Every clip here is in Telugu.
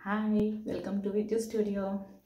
hi welcome to Vidyu studio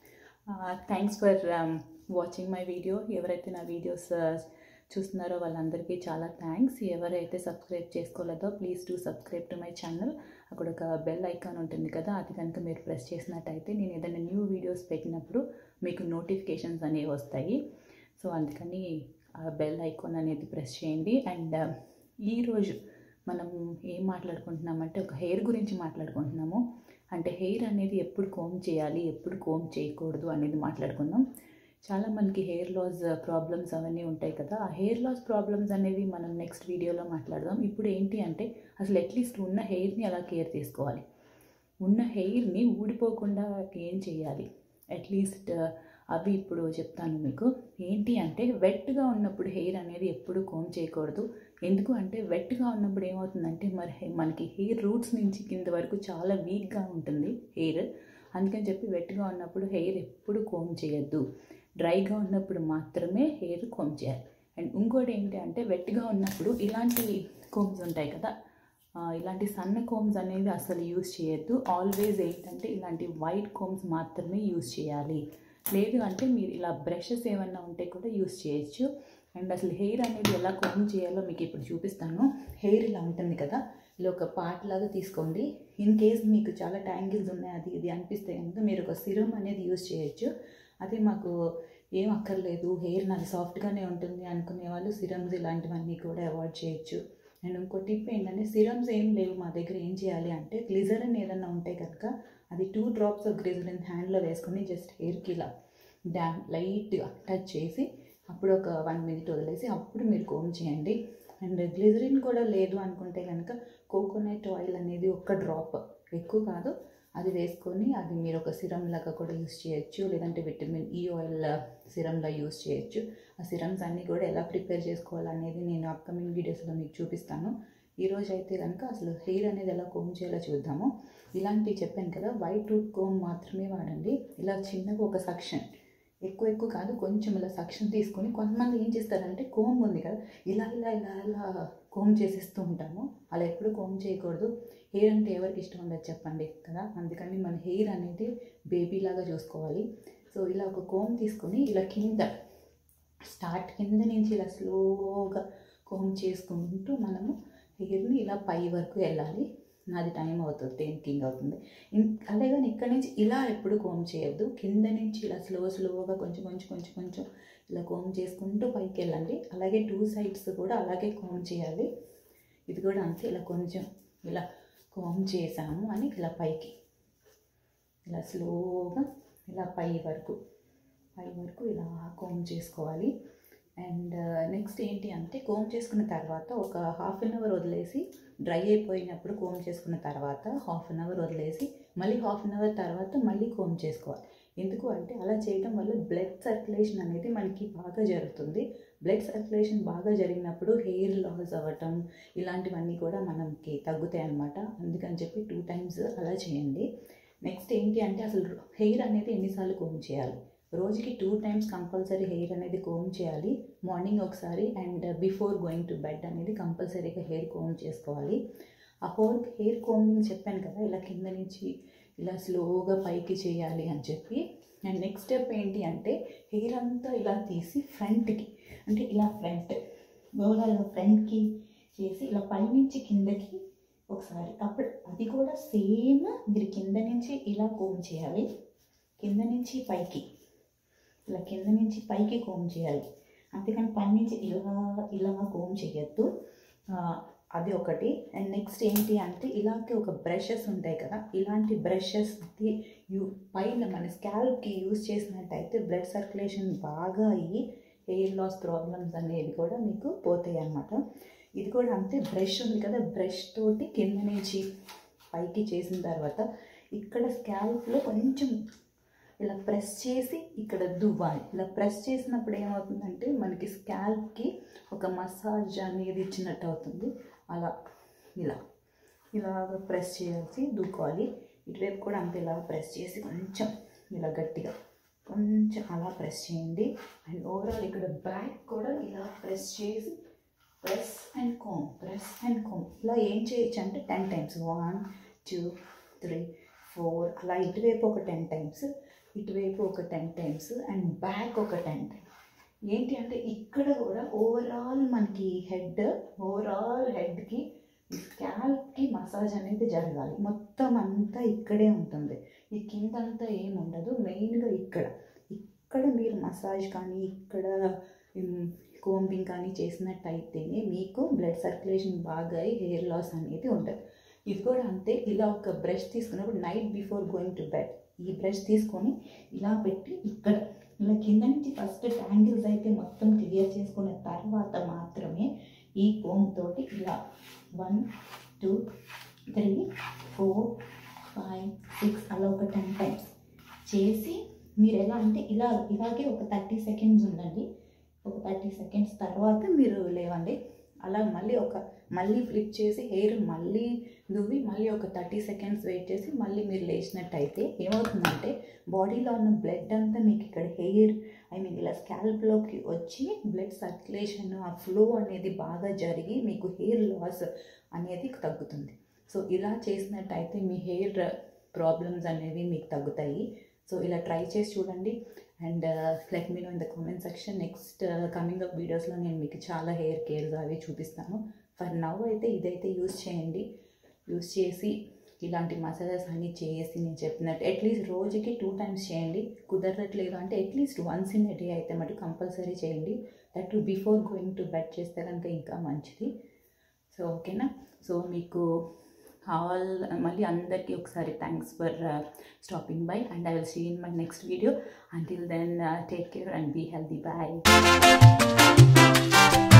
thanks for watching my video ఎవరైతే నా వీడియోస్ చూస్తున్నారో వాళ్ళందరికీ చాలా థ్యాంక్స్ ఎవరైతే సబ్స్క్రైబ్ చేసుకోలేదో please to subscribe to my channel అక్కడ ఒక బెల్ ఐకాన్ ఉంటుంది కదా అది కనుక మీరు ప్రెస్ చేసినట్టయితే నేను ఏదైనా న్యూ వీడియోస్ పెట్టినప్పుడు మీకు నోటిఫికేషన్స్ అనేవి వస్తాయి సో అందుకని ఆ బెల్ ఐకాన్ అనేది ప్రెస్ చేయండి అండ్ ఈరోజు మనం ఏం మాట్లాడుకుంటున్నామంటే ఒక హెయిర్ గురించి మాట్లాడుకుంటున్నాము అంటే హెయిర్ అనేది ఎప్పుడు కోమ్ చేయాలి ఎప్పుడు కోమ్ చేయకూడదు అనేది మాట్లాడుకుందాం చాలా మనకి హెయిర్ లాస్ ప్రాబ్లమ్స్ అవన్నీ ఉంటాయి కదా ఆ హెయిర్ లాస్ ప్రాబ్లమ్స్ అనేవి మనం నెక్స్ట్ వీడియోలో మాట్లాడదాం ఇప్పుడు ఏంటి అంటే అసలు అట్లీస్ట్ ఉన్న హెయిర్ని ఎలా కేర్ తీసుకోవాలి ఉన్న హెయిర్ని ఊడిపోకుండా ఏం చేయాలి అట్లీస్ట్ అవి ఇప్పుడు చెప్తాను మీకు ఏంటి అంటే వెట్గా ఉన్నప్పుడు హెయిర్ అనేది ఎప్పుడు కోమ్ చేయకూడదు ఎందుకు అంటే వెట్గా ఉన్నప్పుడు ఏమవుతుందంటే మరి హె- మనకి హెయిర్ రూట్స్ నుంచి కింద వరకు చాలా వీక్గా ఉంటుంది హెయిర్ అందుకని చెప్పి వెట్గా ఉన్నప్పుడు హెయిర్ ఎప్పుడు కోమ్ చేయొద్దు డ్రైగా ఉన్నప్పుడు మాత్రమే హెయిర్ కోమ్ చేయాలి అండ్ ఇంకోటి ఏంటి అంటే వెట్గా ఉన్నప్పుడు ఇలాంటి కోమ్స్ ఉంటాయి కదా ఆ, ఇలాంటి సన్న కోమ్స్ అనేవి అసలు యూజ్ చేయొద్దు ఆల్వేస్ ఏంటంటే ఇలాంటి వైట్ కోమ్స్ మాత్రమే యూజ్ చేయాలి లేదు అంటే మీరు ఇలా బ్రషెస్ ఏమన్నా ఉంటే కూడా యూజ్ చేయొచ్చు అండ్ అసలు హెయిర్ అనేది ఎలా కోమ్ చేయాలో మీకు ఇప్పుడు చూపిస్తాను హెయిర్ ఇలా ఉంటుంది కదా ఇలా ఒక పార్ట్ లాగా తీసుకోండి ఇన్ కేస్ మీకు చాలా ట్యాంగిల్స్ ఉన్నాయి అది ఇది అనిపిస్తే కనుక మీరు ఒక సిరం అనేది యూజ్ చేయొచ్చు అదే మాకు ఏం అక్కర్లేదు హెయిర్ నాది సాఫ్ట్గానే ఉంటుంది అనుకునే వాళ్ళు సిరమ్స్ ఇలాంటివన్నీ కూడా అవాయిడ్ చేయొచ్చు అండ్ ఇంకో టిప్ ఏంటంటే సిరమ్స్ ఏం లేవు మా దగ్గర ఏం చేయాలి అంటే గ్లిజరిన్ ఏదన్నా ఉంటే కనుక అది టూ డ్రాప్స్ ఆఫ్ గ్లిజరిన్ హ్యాండ్లో వేసుకొని జస్ట్ హెయిర్కి ఇలా డ్యామ్ లైట్గా టచ్ చేసి అప్పుడు ఒక వన్ మినిట్ వదిలేసి అప్పుడు మీరు కోమ్ చేయండి అండ్ గ్లిజరిన్ కూడా లేదు అనుకుంటే కనుక కోకోనట్ ఆయిల్ అనేది ఒక్క డ్రాప్ ఎక్కువ కాదు అది వేసుకొని అది మీరు ఒక సిరం లాగా కూడా యూస్ చేయొచ్చు లేదంటే విటమిన్ ఈ ఆయిల్ సిరంలా యూస్ చేయొచ్చు ఆ సిరమ్స్ అన్నీ కూడా ఎలా ప్రిపేర్ చేసుకోవాలనేది నేను అప్కమింగ్ వీడియోస్లో మీకు చూపిస్తాను ఈరోజు అయితే కనుక అసలు హెయిర్ అనేది ఎలా కోమ్ చేయాలో చూద్దాము ఇలాంటివి చెప్పాను కదా వైట్ రూట్ కోమ్ మాత్రమే వాడండి ఇలా చిన్నగా ఒక సక్షన్ ఎక్కువ ఎక్కువ కాదు కొంచెం ఇలా సక్షన్ తీసుకొని కొంతమంది ఏం చేస్తారంటే కోమ్ ఉంది కదా ఇలా ఇలా ఇలా ఇలా కోమ్ చేసేస్తూ ఉంటాము అలా ఎప్పుడు కోమ్ చేయకూడదు హెయిర్ అంటే ఎవరికి ఇష్టం ఉండదు చెప్పండి కదా అందుకని మన హెయిర్ అనేది బేబీ లాగా చూసుకోవాలి సో ఇలా ఒక కోమ్ తీసుకొని ఇలా కింద స్టార్ట్ కింద నుంచి ఇలా స్లోగా కోమ్ చేసుకుంటూ మనము హెయిర్ని ఇలా పై వరకు వెళ్ళాలి నాది టైం అవుతుంది టెన్కింగ్ అవుతుంది ఇన్- అలాగని ఇక్కడ నుంచి ఇలా ఎప్పుడు కోమ్ చేయొద్దు కింద నుంచి ఇలా స్లో స్లోగా కొంచెం కొంచెం కొంచెం కొంచెం ఇలా కోమ్ చేసుకుంటూ పైకి వెళ్ళండి అలాగే టూ సైడ్స్ కూడా అలాగే కోమ్ చేయాలి ఇది కూడా అంతే ఇలా కొంచెం ఇలా కోమ్ చేసాము అని ఇలా పైకి ఇలా స్లోగా ఇలా పై వరకు పై వరకు ఇలా కోమ్ చేసుకోవాలి అండ్ నెక్స్ట్ ఏంటి అంటే కోమ్ చేసుకున్న తర్వాత ఒక హాఫ్ అన్ అవర్ వదిలేసి డ్రై అయిపోయినప్పుడు కోమ్ చేసుకున్న తర్వాత హాఫ్ అన్ అవర్ వదిలేసి మళ్ళీ హాఫ్ అన్ అవర్ తర్వాత మళ్ళీ కోమ్ చేసుకోవాలి ఎందుకు అంటే అలా చేయడం వల్ల బ్లడ్ సర్క్యులేషన్ అనేది మనకి బాగా జరుగుతుంది బ్లడ్ సర్క్యులేషన్ బాగా జరిగినప్పుడు హెయిర్ లాస్ అవ్వటం ఇలాంటివన్నీ కూడా మనకి తగ్గుతాయి అన్నమాట అందుకని చెప్పి టూ టైమ్స్ అలా చేయండి నెక్స్ట్ ఏంటి అంటే అసలు హెయిర్ అనేది ఎన్నిసార్లు కోమ్ చేయాలి రోజుకి టూ టైమ్స్ కంపల్సరీ హెయిర్ అనేది కోమ్ చేయాలి మార్నింగ్ ఒకసారి and before going to bed అనేది కంపల్సరీగా హెయిర్ కోమ్ చేసుకోవాలి ఆ హోల్ హెయిర్ కోమింగ్ చెప్పాను కదా ఇలా కింద నుంచి ఇలా స్లోగా పైకి చేయాలి అని చెప్పి అండ్ నెక్స్ట్ స్టెప్ ఏంటి అంటే హెయిర్ అంతా ఇలా తీసి ఫ్రంట్కి అంటే ఇలా ఫ్రంట్ ఓవరాల్ ఫ్రంట్కి చేసి ఇలా పైనుంచి కిందకి ఒకసారి అప్పుడు అది కూడా సేమ్ మీరు కింద నుంచి ఇలా కోమ్ చేయాలి కింద నుంచి పైకి ఇలా కింద నుంచి పైకి కోమ్ చేయాలి అంతేకాని పై నుంచి ఇలా ఇలా కోమ్ చేయొద్దు ఆ, అది ఒకటి అండ్ నెక్స్ట్ ఏంటి అంటే ఇలాంటి ఒక బ్రషెస్ ఉంటాయి కదా ఇలాంటి బ్రషెస్ యూ పైన మన స్కాల్ప్కి యూజ్ చేసినట్టయితే బ్లడ్ సర్క్యులేషన్ బాగా అయ్యి హెయిర్ లాస్ ప్రాబ్లమ్స్ అనేవి కూడా మీకు పోతాయి అన్నమాట ఇది కూడా అంతే బ్రష్ ఉంది కదా బ్రష్ తోటి కింద నుంచి పైకి చేసిన తర్వాత ఇక్కడ స్కాల్ప్లో కొంచెం ఇలా ప్రెస్ చేసి ఇక్కడ దువ్వాలి ఇలా ప్రెస్ చేసినప్పుడు ఏమవుతుందంటే మనకి స్కాల్ప్కి ఒక మసాజ్ అనేది ఇచ్చినట్టు అవుతుంది అలా ఇలా ఇలాగ ప్రెస్ చేయాల్సి దుక్కోవాలి ఇటువైపు కూడా అంతే ఇలా ప్రెస్ చేసి కొంచెం ఇలా గట్టిగా కొంచెం అలా ప్రెస్ చేయండి అండ్ ఓవరాల్ ఇక్కడ బ్యాక్ కూడా ఇలా ప్రెస్ చేసి press and comb press and comb ఇలా ఏం చేయొచ్చు అంటే ten times one two three four అలా ఇటువైపు ఒక టెన్ టైమ్స్ ఇటువైపు ఒక టెన్ టైమ్స్ అండ్ బ్యాక్ ఒక టెన్ టైమ్స్ ఏంటి అంటే ఇక్కడ కూడా ఓవరాల్ మనకి హెడ్ ఓవరాల్ హెడ్కి స్కాల్ప్కి మసాజ్ అనేది జరగాలి మొత్తం అంతా ఇక్కడే ఉంటుంది ఈ కింద అంతా ఏమి ఉండదు మెయిన్గా ఇక్కడ ఇక్కడ మీరు మసాజ్ కానీ ఇక్కడ కోంబింగ్ కానీ చేసినట్టయితేనే మీకు బ్లడ్ సర్క్యులేషన్ బాగా అయ్యి హెయిర్ లాస్ అనేది ఉండదు ఇది కూడా అంతే ఇలా ఒక బ్రష్ తీసుకున్నప్పుడు night before going to bed ఈ బ్రష్ తీసుకొని ఇలా పెట్టి ఇక్కడ ఇలా కింద నుంచి ఫస్ట్ ట్యాంగిల్స్ అయితే మొత్తం క్లియర్ చేసుకున్న తర్వాత మాత్రమే ఈ కోమ్ తోటి ఇలా one two three four five six అలా ఒక టెన్ టైమ్స్ చేసి మీరు ఎలా అంటే ఇలా ఇలాగే ఒక థర్టీ సెకండ్స్ ఉండండి ఒక థర్టీ సెకండ్స్ తర్వాత మీరు లేవండి అలా మళ్ళీ ఒక మళ్ళీ ఫ్లిప్ చేసి హెయిర్ మళ్ళీ దువ్వి మళ్ళీ ఒక థర్టీ సెకండ్స్ వెయిట్ చేసి మళ్ళీ మీరు లేచినట్టయితే ఏమవుతుందంటే బాడీలో ఉన్న బ్లడ్ అంతా మీకు ఇక్కడ హెయిర్ ఐ మీన్ ఇలా స్కాల్ప్లోకి వచ్చి బ్లడ్ సర్క్యులేషన్ ఆ ఫ్లో అనేది బాగా జరిగి మీకు హెయిర్ లాస్ అనేది తగ్గుతుంది సో ఇలా చేసినట్టయితే మీ హెయిర్ ప్రాబ్లమ్స్ అనేవి మీకు తగ్గుతాయి సో ఇలా ట్రై చేసి చూడండి అండ్ లైక్ మీరు in the comment section next coming up వీడియోస్లో నేను మీకు చాలా హెయిర్ కేర్స్ అవి చూపిస్తాను ఫర్ నవ్ అయితే ఇదైతే యూస్ చేయండి యూస్ చేసి ఇలాంటి మసాలాస్ అన్నీ చేసి నేను చెప్పినట్టు అట్లీస్ట్ రోజుకి టూ టైమ్స్ చేయండి కుదరట్లేదు అంటే at least once in a day అయితే మటు కంపల్సరీ చేయండి that before going to bed చేస్తే కనుక ఇంకా మంచిది సో ఓకేనా సో మీకు ఆల్ మళ్ళీ అందరికీ ఒకసారి thanks for stopping by and I will see in my next video until then take care and be healthy bye